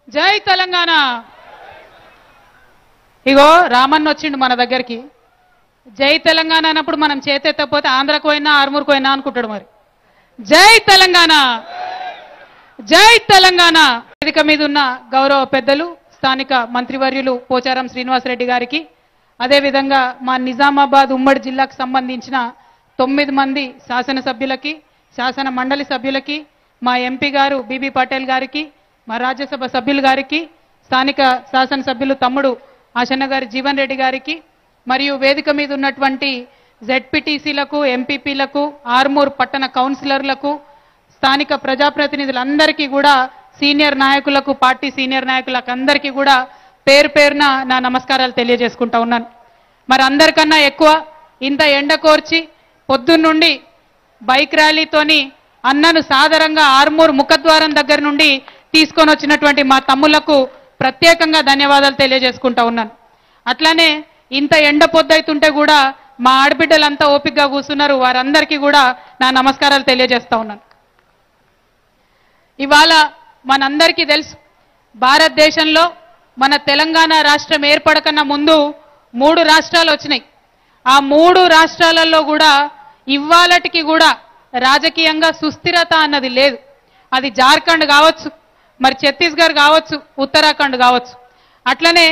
జై తెలంగాణ ఇగో రామన్న వచ్చిండు మన దగ్గరికి జై తెలంగాణ అన్నప్పుడు మనం చేతెత్తకపోతే ఆంధ్రకు పోయినా ఆర్మూర్కు పోయినా అనుకుంటాడు మరి జై తెలంగాణ జై తెలంగాణ వేదిక మీద ఉన్న గౌరవ పెద్దలు స్థానిక మంత్రివర్యులు పోచారం శ్రీనివాసరెడ్డి గారికి అదేవిధంగా మా నిజామాబాద్ ఉమ్మడి జిల్లాకు సంబంధించిన తొమ్మిది మంది శాసనసభ్యులకి శాసన మండలి సభ్యులకి మా ఎంపీ గారు బీబీ పటేల్ గారికి మా రాజ్యసభ సభ్యులు గారికి స్థానిక శాసనసభ్యులు తమ్ముడు ఆశన్న గారి జీవన్ రెడ్డి గారికి మరియు వేదిక మీద ఉన్నటువంటి జెడ్పీటీసీలకు ఎంపీపీలకు ఆర్మూర్ పట్టణ కౌన్సిలర్లకు స్థానిక ప్రజాప్రతినిధులందరికీ కూడా సీనియర్ నాయకులకు పార్టీ సీనియర్ నాయకులకు అందరికీ కూడా పేరు పేరున నా నమస్కారాలు తెలియజేసుకుంటా ఉన్నాను మరి అందరికన్నా ఎక్కువ ఇంత ఎండ కోర్చి పొద్దున్నుండి బైక్ ర్యాలీతోని అన్నను సాదరంగా ఆర్మూర్ ముఖద్వారం దగ్గర నుండి తీసుకొని వచ్చినటువంటి మా తమ్ముళ్లకు ప్రత్యేకంగా ధన్యవాదాలు తెలియజేసుకుంటా ఉన్నాను అట్లానే ఇంత ఎండ పొద్దైతుంటే కూడా మా ఆడబిడ్డలంతా ఓపికగా కూర్చున్నారు వారందరికీ కూడా నా నమస్కారాలు తెలియజేస్తా ఉన్నాను ఇవాళ మనందరికీ తెలుసు భారతదేశంలో మన తెలంగాణ రాష్ట్రం ఏర్పడకన్నా ముందు మూడు రాష్ట్రాలు వచ్చినాయి ఆ మూడు రాష్ట్రాలలో కూడా ఇవాళటికి కూడా రాజకీయంగా సుస్థిరత అన్నది లేదు అది జార్ఖండ్ కావచ్చు మరి ఛత్తీస్గఢ్ కావచ్చు ఉత్తరాఖండ్ కావచ్చు అట్లనే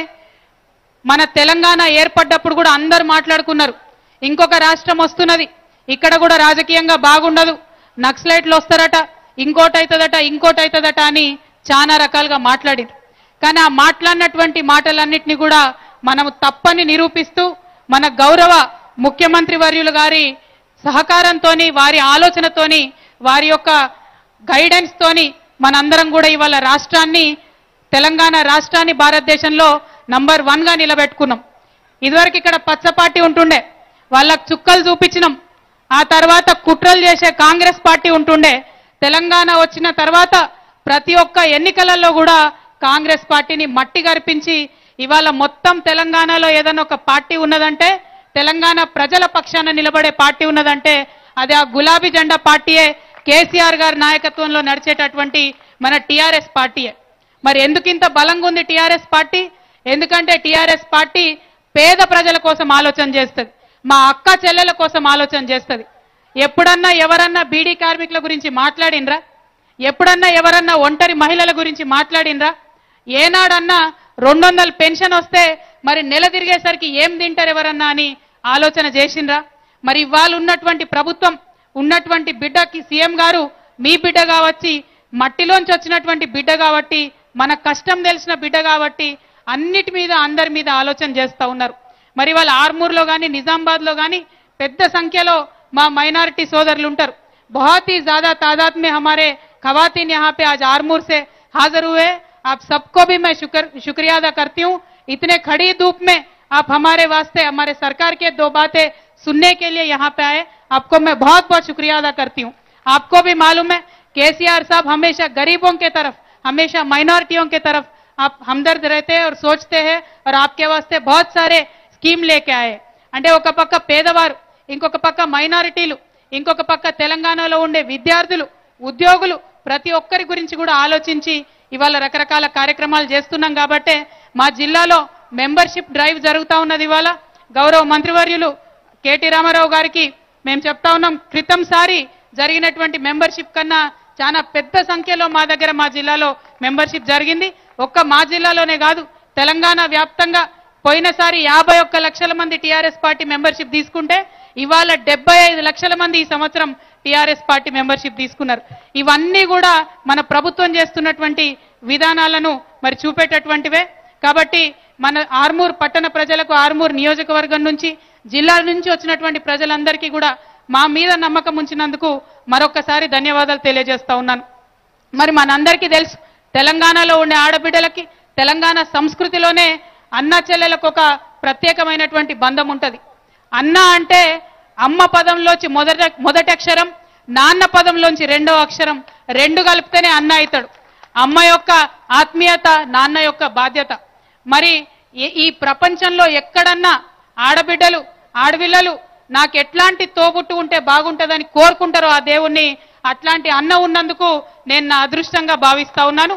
మన తెలంగాణ ఏర్పడ్డప్పుడు కూడా అందరు మాట్లాడుకున్నారు ఇంకొక రాష్ట్రం వస్తున్నది ఇక్కడ కూడా రాజకీయంగా బాగుండదు నక్సలైట్లు వస్తారట ఇంకోటి అవుతుందట ఇంకోటి అవుతుందట అని చాలా రకాలుగా మాట్లాడింది కానీ ఆ మాట్లాడినటువంటి మాటలన్నింటినీ కూడా మనము తప్పని నిరూపిస్తూ మన గౌరవ ముఖ్యమంత్రి వర్యులు గారి సహకారంతోని వారి ఆలోచనతోని వారి యొక్క గైడెన్స్ తోని మనందరం కూడా ఇవాళ రాష్ట్రాన్ని తెలంగాణ రాష్ట్రాన్ని భారతదేశంలో నంబర్ వన్ గా నిలబెట్టుకున్నాం ఇదివరకు ఇక్కడ పచ్చ పార్టీ ఉంటుండే వాళ్ళకు చుక్కలు చూపించినాం ఆ తర్వాత కుట్రలు చేసే కాంగ్రెస్ పార్టీ ఉంటుండే తెలంగాణ వచ్చిన తర్వాత ప్రతి ఒక్క ఎన్నికలలో కూడా కాంగ్రెస్ పార్టీని మట్టి గరిపించి ఇవాళ మొత్తం తెలంగాణలో ఏదైనా ఒక పార్టీ ఉన్నదంటే తెలంగాణ ప్రజల పక్షాన నిలబడే పార్టీ ఉన్నదంటే అది ఆ గులాబీ జెండా పార్టీయే కేసీఆర్ గారి నాయకత్వంలో నడిచేటటువంటి మన టీఆర్ఎస్ పార్టీయే మరి ఎందుకు ఇంత బలంగా ఉంది టీఆర్ఎస్ పార్టీ ఎందుకంటే టీఆర్ఎస్ పార్టీ పేద ప్రజల కోసం ఆలోచన చేస్తుంది మా అక్క చెల్లెల కోసం ఆలోచన చేస్తుంది ఎప్పుడన్నా ఎవరన్నా బీడీ కార్మికుల గురించి మాట్లాడినరా ఎప్పుడన్నా ఎవరన్నా ఒంటరి మహిళల గురించి మాట్లాడినరా ఏనాడన్నా రెండు వందల పెన్షన్ వస్తే మరి నెల తిరిగేసరికి ఏం తింటారు ఎవరన్నా అని ఆలోచన చేసిండ్రా మరి ఇవాళ ఉన్నటువంటి ప్రభుత్వం ఉన్నటువంటి బిడ్డకి సీఎం గారు మీ బిడ్డ కావచ్చి మట్టిలోంచి వచ్చినటువంటి బిడ్డ కాబట్టి మన కష్టం తెలిసిన బిడ్డ కాబట్టి అన్నిటి మీద అందరి మీద ఆలోచన చేస్తూ ఉన్నారు మరి వాళ్ళ ఆర్మూర్లో కానీ నిజామాబాద్లో కానీ పెద్ద సంఖ్యలో మా మైనారిటీ సోదరులు ఉంటారు बहुत ही ज्यादा तादाद में हमारे खवातीन यहाँ पे आज आरमूर से हाजिर हुए आप सबको भी मैं शुक्र शुक्रिया अदा करती हूँ इतने खड़ी धूप में आप हमारे वास्ते हमारे सरकार के दो बातें सुनने के लिए यहाँ पे आए आपको मैं बहुत बहुत शुक्रिया अदा करती हूँ आपको भी मालूम है केसीआर साहब हमेशा गरीबों के तरफ हमेशा माइनॉरिटियों के तरफ आप हमदर्द रहते हैं और सोचते हैं और आपके वास्ते बहुत सारे స్కీమ్ లేకే ఆये అంటే ఒక పక్క పేదవారు ఇంకొక పక్క మైనారిటీలు ఇంకొక పక్క తెలంగాణలో ఉండే విద్యార్థులు ఉద్యోగులు ప్రతి ఒక్కరి గురించి కూడా ఆలోచించి ఇవాళ రకరకాల కార్యక్రమాలు చేస్తున్నాం కాబట్టే మా జిల్లాలో మెంబర్షిప్ డ్రైవ్ జరుగుతా ఉన్నది ఇవాళ గౌరవ మంత్రివర్యులు కేటీ రామారావు గారికి మేము చెప్తా ఉన్నాం క్రితం సారి జరిగినటువంటి మెంబర్షిప్ కన్నా చాలా పెద్ద సంఖ్యలో మా దగ్గర మా జిల్లాలో మెంబర్షిప్ జరిగింది ఒక్క మా జిల్లాలోనే కాదు తెలంగాణ వ్యాప్తంగా పోయినసారి యాభై ఒక్క లక్షల మంది టీఆర్ఎస్ పార్టీ మెంబర్షిప్ తీసుకుంటే ఇవాళ డెబ్బై ఐదు లక్షల మంది ఈ సంవత్సరం టీఆర్ఎస్ పార్టీ మెంబర్షిప్ తీసుకున్నారు ఇవన్నీ కూడా మన ప్రభుత్వం చేస్తున్నటువంటి విధానాలను మరి చూపేటటువంటివే కాబట్టి మన ఆర్మూర్ పట్టణ ప్రజలకు ఆర్మూర్ నియోజకవర్గం నుంచి జిల్లా నుంచి వచ్చినటువంటి ప్రజలందరికీ కూడా మా మీద నమ్మకం ఉంచినందుకు మరొకసారి ధన్యవాదాలు తెలియజేస్తా ఉన్నాను మరి మనందరికీ తెలుసు తెలంగాణలో ఉండే ఆడబిడ్డలకి తెలంగాణ సంస్కృతిలోనే అన్న చెల్లెలకు ఒక ప్రత్యేకమైనటువంటి బంధం ఉంటుంది అన్న అంటే అమ్మ పదంలోంచి మొదట మొదటి అక్షరం నాన్న పదంలోంచి రెండో అక్షరం రెండు కలిపితేనే అన్న అవుతాడు అమ్మ యొక్క ఆత్మీయత నాన్న యొక్క బాధ్యత మరి ఈ- ఈ ప్రపంచంలో ఎక్కడన్నా ఆడబిడ్డలు ఆడపిల్లలు నాకు ఎట్లాంటి తోబుట్టు ఉంటే బాగుంటుందని కోరుకుంటారో ఆ దేవుణ్ణి అట్లాంటి అన్న ఉన్నందుకు నేను నా అదృష్టంగా భావిస్తా ఉన్నాను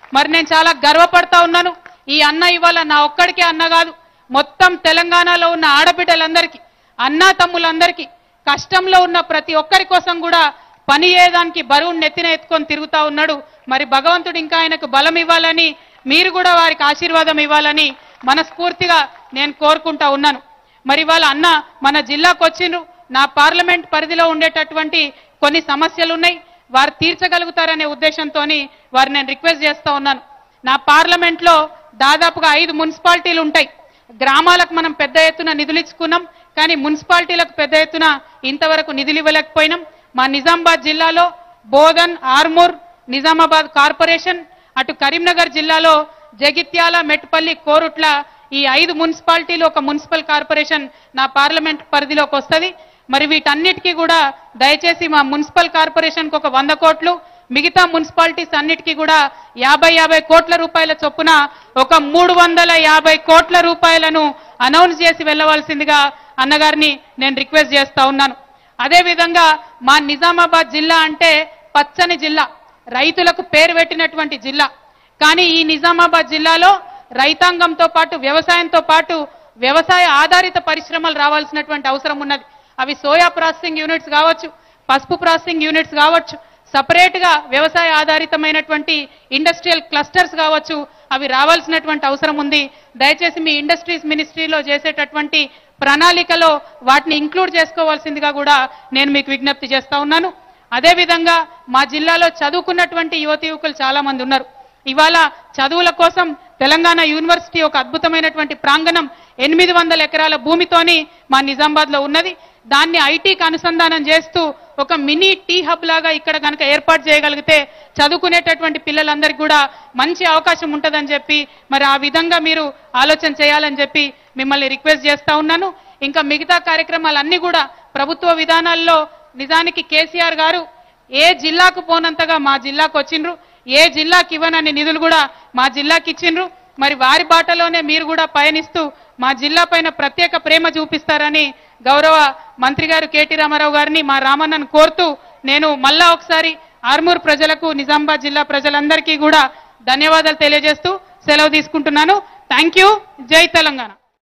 మరి నేను చాలా గర్వపడతా ఉన్నాను ఈ అన్న ఇవాళ నా ఒక్కడికే అన్న కాదు మొత్తం తెలంగాణలో ఉన్న ఆడబిడ్డలందరికీ అన్నా తమ్ములందరికీ కష్టంలో ఉన్న ప్రతి ఒక్కరి కోసం కూడా పని చేయడానికి బరువు నెత్తిన ఎత్తుకొని తిరుగుతా ఉన్నాడు మరి భగవంతుడు ఇంకా ఆయనకు బలం ఇవ్వాలని మీరు కూడా వారికి ఆశీర్వాదం ఇవ్వాలని మనస్ఫూర్తిగా నేను కోరుకుంటా ఉన్నాను మరి వాళ్ళ అన్న మన జిల్లాకు వచ్చిండ్రు నా పార్లమెంట్ పరిధిలో ఉండేటటువంటి కొన్ని సమస్యలు ఉన్నాయి వారు తీర్చగలుగుతారనే ఉద్దేశంతో వారు నేను రిక్వెస్ట్ చేస్తా ఉన్నాను నా పార్లమెంట్లో దాదాపుగా ఐదు మున్సిపాలిటీలు ఉంటాయి గ్రామాలకు మనం పెద్ద ఎత్తున నిధులు ఇచ్చుకున్నాం కానీ మున్సిపాలిటీలకు పెద్ద ఎత్తున ఇంతవరకు నిధులు ఇవ్వలేకపోయినాం మా నిజామాబాద్ జిల్లాలో బోధన్ ఆర్మూర్ నిజామాబాద్ కార్పొరేషన్ అటు కరీంనగర్ జిల్లాలో జగిత్యాల మెట్పల్లి కోరుట్ల ఈ ఐదు మున్సిపాలిటీలు ఒక మున్సిపల్ కార్పొరేషన్ నా పార్లమెంట్ పరిధిలోకి వస్తుంది మరి వీటన్నిటికీ కూడా దయచేసి మా మున్సిపల్ కార్పొరేషన్కి ఒక వంద కోట్లు మిగతా మున్సిపాలిటీస్ అన్నిటికీ కూడా యాభై యాభై కోట్ల రూపాయల చొప్పున ఒక మూడు వందల యాభై కోట్ల రూపాయలను అనౌన్స్ చేసి వెళ్ళవలసిందిగా అన్నగారిని నేను రిక్వెస్ట్ చేస్తా ఉన్నాను అదేవిధంగా మా నిజామాబాద్ జిల్లా అంటే పచ్చని జిల్లా రైతులకు పేరు పెట్టినటువంటి జిల్లా కానీ ఈ నిజామాబాద్ జిల్లాలో రైతాంగంతో పాటు వ్యవసాయంతో పాటు వ్యవసాయ ఆధారిత పరిశ్రమలు రావాల్సినటువంటి అవసరం ఉన్నది అవి సోయా ప్రాసెసింగ్ యూనిట్స్ కావచ్చు పసుపు ప్రాసెసింగ్ యూనిట్స్ కావచ్చు సపరేట్ గా వ్యవసాయ ఆధారితమైనటువంటి ఇండస్ట్రియల్ క్లస్టర్స్ కావచ్చు అవి రావాల్సినటువంటి అవసరం ఉంది దయచేసి మీ ఇండస్ట్రీస్ మినిస్ట్రీలో చేసేటటువంటి ప్రణాళికలో వాటిని ఇంక్లూడ్ చేసుకోవాల్సిందిగా కూడా నేను మీకు విజ్ఞప్తి చేస్తా ఉన్నాను అదేవిధంగా మా జిల్లాలో చదువుకున్నటువంటి యువతి యువకులు చాలా మంది ఉన్నారు ఇవాళ చదువుల కోసం తెలంగాణ యూనివర్సిటీ ఒక అద్భుతమైనటువంటి ప్రాంగణం ఎనిమిది వందల ఎకరాల భూమితోని మా నిజామాబాద్ లో ఉన్నది దాన్ని ఐటీకి అనుసంధానం చేస్తూ ఒక మినీ టీ హబ్ లాగా ఇక్కడ కనుక ఏర్పాటు చేయగలిగితే చదువుకునేటటువంటి పిల్లలందరికీ కూడా మంచి అవకాశం ఉంటుందని చెప్పి మరి ఆ విధంగా మీరు ఆలోచన చేయాలని చెప్పి మిమ్మల్ని రిక్వెస్ట్ చేస్తా ఉన్నాను ఇంకా మిగతా కార్యక్రమాలన్నీ కూడా ప్రభుత్వ విధానాల్లో నిజానికి కేసీఆర్ గారు ఏ జిల్లాకు పోనంతగా మా జిల్లాకు వచ్చిండ్రు ఏ జిల్లాకి ఇవ్వనని నిధులు కూడా మా జిల్లాకి ఇచ్చిండ్రు మరి వారి బాటలోనే మీరు కూడా పయనిస్తూ మా జిల్లా పైన ప్రత్యేక ప్రేమ చూపిస్తారని గౌరవ మంత్రి గారు కేటీ రామారావు గారిని మా రామన్నను కోరుతూ నేను మళ్ళా ఒకసారి ఆర్మూర్ ప్రజలకు నిజామాబాద్ జిల్లా ప్రజలందరికీ కూడా ధన్యవాదాలు తెలియజేస్తూ సెలవు తీసుకుంటున్నాను థ్యాంక్ యూ జై తెలంగాణ